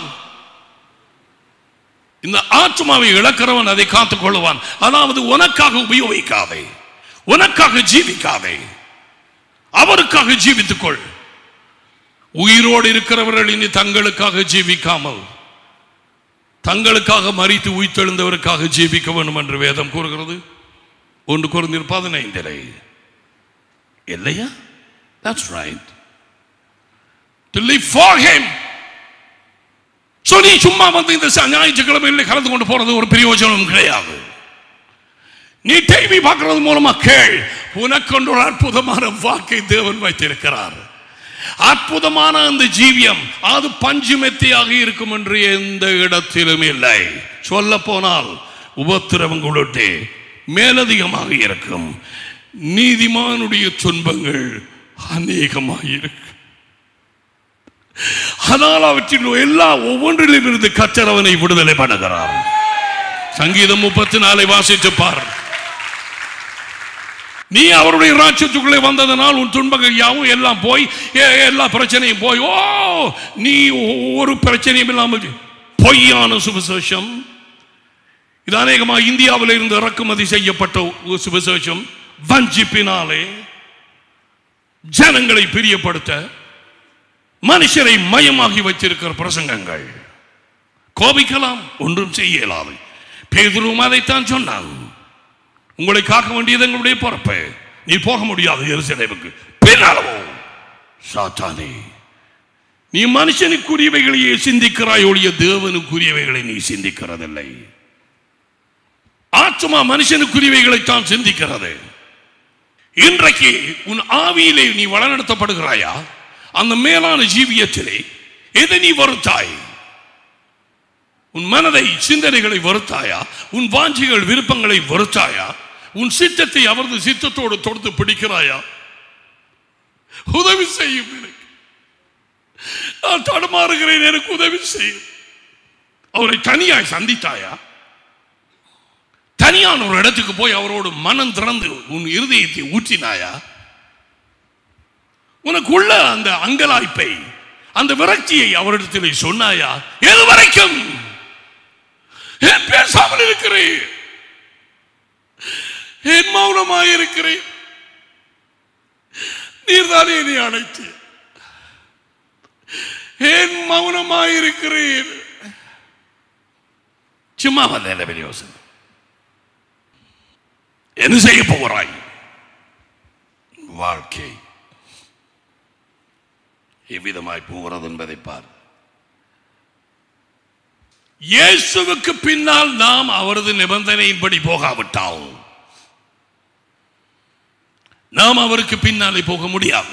இந்த ஆத்மாவை இழக்கிறவன் அதை காத்துக் கொள்வான் அதாவது உனக்காக உபயோகிக்காதே உனக்காக ஜீவிக்காதே அவருக்காக ஜீவித்துக் கொள் உயிரோடு இருக்கிறவர்கள் இனி தங்களுக்காக ஜீவிக்காமல் தங்களுக்காக மறித்து உயிர்த்தெழுந்தவருக்காக ஜீவிக்க வேண்டும் என்று வேதம் கூறுகிறது ஒன்று குறைந்தர் பதினைந்திலே இல்லையா That's right. To live for him. So நீ சும்மா வந்து இந்த ச- ஞாயிற்றுக்கிழமையில் கலந்து கொண்டு போறது ஒரு பிரயோஜனம் கிடையாது நீ டிவி பார்க்கறது மூலமா கேள் உனக்கொண்டு ஒரு அற்புதமான வாக்கை தேவன் வைத்திருக்கிறார் அற்புதமான அந்த ஜீவியம் அது பஞ்சுமெத்தியாக இருக்கும் என்று எந்த இடத்திலும் இல்லை சொல்ல போனால் உபத்திரவங்களுடைய மேலதிகமாக இருக்கும் நீதிமானுடைய துன்பங்கள் அநேகமாக இருக்கும் ஆனால் அவற்றில் எல்லா ஒவ்வொன்றிலும் இருந்து கர்த்தர் அவனை விடுதலை பண்ணுகிறார் சங்கீதம் முப்பத்தி நாலை வாசித்து பார் நீ அவருடைய ராட்சத்துக்குள்ளே வந்ததனால் உன் துன்பங்கள் யாவும் எல்லாம் போய் எ- எல்லா பிரச்சனையும் போய் ஓ நீ ஒரு பிரச்சனையும் இல்லாமல் பொய்யான சுவிசேஷம் இது அநேகமாக இந்தியாவில் இருந்து இறக்குமதி செய்யப்பட்ட ஒரு சுவிசேஷம் வஞ்சிப்பினாலே ஜனங்களை பிரியப்படுத்த மனுஷரை மயமாகி வச்சிருக்கிற பிரசங்கங்கள் கோபிக்கலாம் ஒன்றும் செய்ய இயலாது பேதுருவும் அதைத்தான் சொன்னான் உங்களை காக்க வேண்டியது எங்களுடைய பொறுப்பு நீ போக முடியாது எருசலேமுக்கு பின்னாலவோ சாத்தானே நீ மனுஷனுக்குரியவைகளையே சிந்திக்கிறாய் ஒழிய தேவனுக்குரியவைகளை நீ சிந்திக்கிறதில்லை ஆத்மா மனுஷனுக்குரியவைகளைத்தான் சிந்திக்கிறது இன்றைக்கு உன் ஆவியிலே நீ வளநடத்தப்படுகிறாயா அந்த மேலான ஜீவியத்திலே எதை நீ வருத்தாய் உன் மனதை சிந்தனைகளை வருத்தாயா உன் வாஞ்சிகள் விருப்பங்களை வருத்தாயா உன் சித்தத்தை அவரது சித்தத்தோடு தொடுத்து பிடிக்கிறாயா உதவி செய்யும் எனக்கு நான் தடுமாறுகிறேன் எனக்கு உதவி செய்யும் அவரை தனியாய் சந்தித்தாயா தனியான ஒரு இடத்துக்கு போய் அவரோடு மனம் திறந்து உன் இருதயத்தை ஊற்றினாயா உனக்குள்ள அந்த அங்கலாய்ப்பை அந்த விரக்தியை அவரிடத்தில் சொன்னாயா எது வரைக்கும் ஏன் பேசாமல் இருக்கிறேன் ஏன் மௌனமாய் இருக்கிறேன் நீர்தானே நீ அழைத்து ஏன் மௌனமாய் இருக்கிறேன் சும்மா வந்த பெரிய யோசனை என்ன செய்ய போகிறாய் வாழ்க்கை எவ்விதமாய் போகிறது என்பதை பார் இயேசுவுக்கு பின்னால் நாம் அவரது நிபந்தனையின்படி போகாவிட்டால் நாம் அவருக்கு பின்னாலே போக முடியாது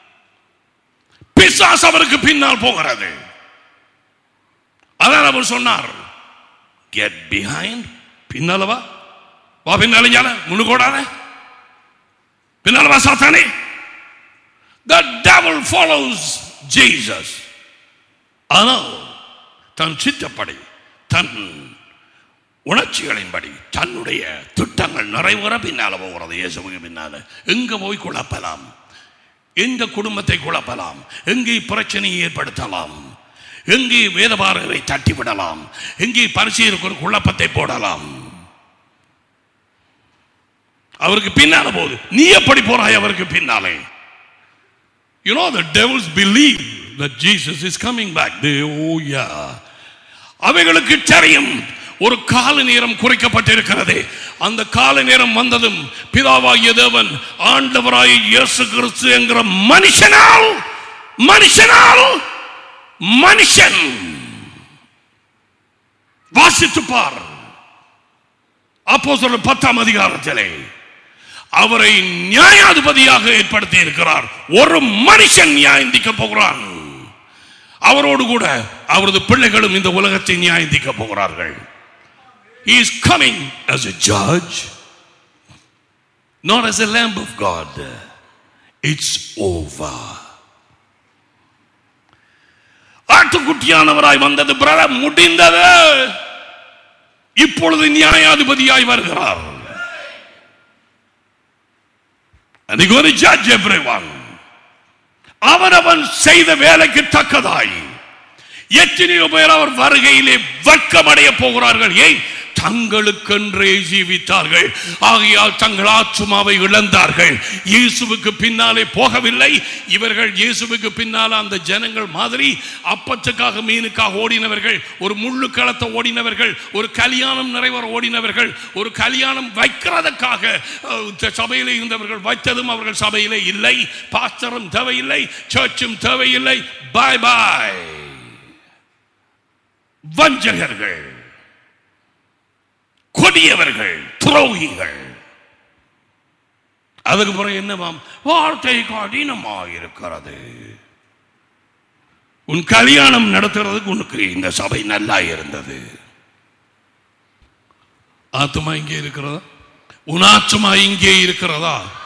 பிசாஸ் அவருக்கு பின்னால் போகிறது அதான் அவர் சொன்னார் கெட் பிஹைண்ட் பின்னால வா வா பின்னால ஞான முன்னுக்கோடாத பின்னால வா சாத்தானே The devil follows Jesus. ஆனால் தன் சித்தப்படி தன் உணர்ச்சிகளின்படி தன்னுடைய திட்டங்கள் நிறைவேற பின்னால போகிறது இயேசுவுக்கு பின்னால எங்க போய் குழப்பலாம் எங்க குடும்பத்தை குழப்பலாம் எங்கே பிரச்சனையை ஏற்படுத்தலாம் எங்கே வேதபாரகரை தட்டிவிடலாம் எங்கே பரிசீலுக்கு ஒரு குழப்பத்தை போடலாம் அவருக்கு பின்னால போகுது நீ எப்படி போறாய் அவருக்கு பின்னாலே You know, the devils believe that Jesus is coming back. They, oh yeah. அவைகளுக்கு தெரியும் ஒரு கால நேரம் குறைக்கப்பட்டிருக்கிறது அந்த கால நேரம் வந்ததும் பிதாவாகிய தேவன் ஆண்டவராய் இயேசு கிறிஸ்து என்கிற மனுஷனால் மனுஷனால் மனுஷன் வாசித்து பார் அப்போ சொல்ல பத்தாம் அதிகாரத்திலே அவரை நியாயாதிபதியாக ஏற்படுத்தி இருக்கிறார் ஒரு மனுஷன் நியாயந்திக்க போகிறான் அவரோடு கூட அவரது பிள்ளைகளும் இந்த உலகத்தை நியாயந்திக்க போகிறார்கள் He is coming as a judge, not as a lamb of God. It's over. ஆட்டுக்குட்டியானவராய் வந்தது பிரதர் முடிந்தது இப்பொழுது நியாயாதிபதியாய் வருகிறார் And he's going to judge everyone. அவனவன் செய்த வேலைக்கு தக்கதாய் எத்தனையோ பேர் அவர் வருகையிலே வெட்கமடைய போகிறார்கள் ஏன் தங்களுக்கென்றே ஜீவித்தார்கள் ஆகையால் தங்கள் ஆத்துமாவை இழந்தார்கள் இயேசுவுக்கு பின்னாலே போகவில்லை இவர்கள் இயேசுவுக்கு பின்னால அந்த ஜனங்கள் மாதிரி அப்பத்துக்காக மீனுக்காக ஓடினவர்கள் ஒரு முள்ளு களத்தை ஓடினவர்கள் ஒரு கல்யாணம் நிறைவேற ஓடினவர்கள் ஒரு கல்யாணம் வைக்கிறதுக்காக அஹ், இந்த சபையிலே இருந்தவர்கள் வைத்ததும் அவர்கள் சபையிலே இல்லை பாஸ்டரும் தேவையில்லை சர்ச்சும் தேவையில்லை பாய் பாய் வஞ்சகர்கள் கொடியவர்கள் துரோகிகள் அதுக்கு பிறகு என்னவாம் வார்த்தை கடினமாக இருக்கிறது உன் கல்யாணம் நடத்துறதுக்கு உனக்கு இந்த சபை நல்லா இருந்தது ஆத்மா இங்கே இருக்கிறதா உன் ஆத்மா இங்கே இருக்கிறதா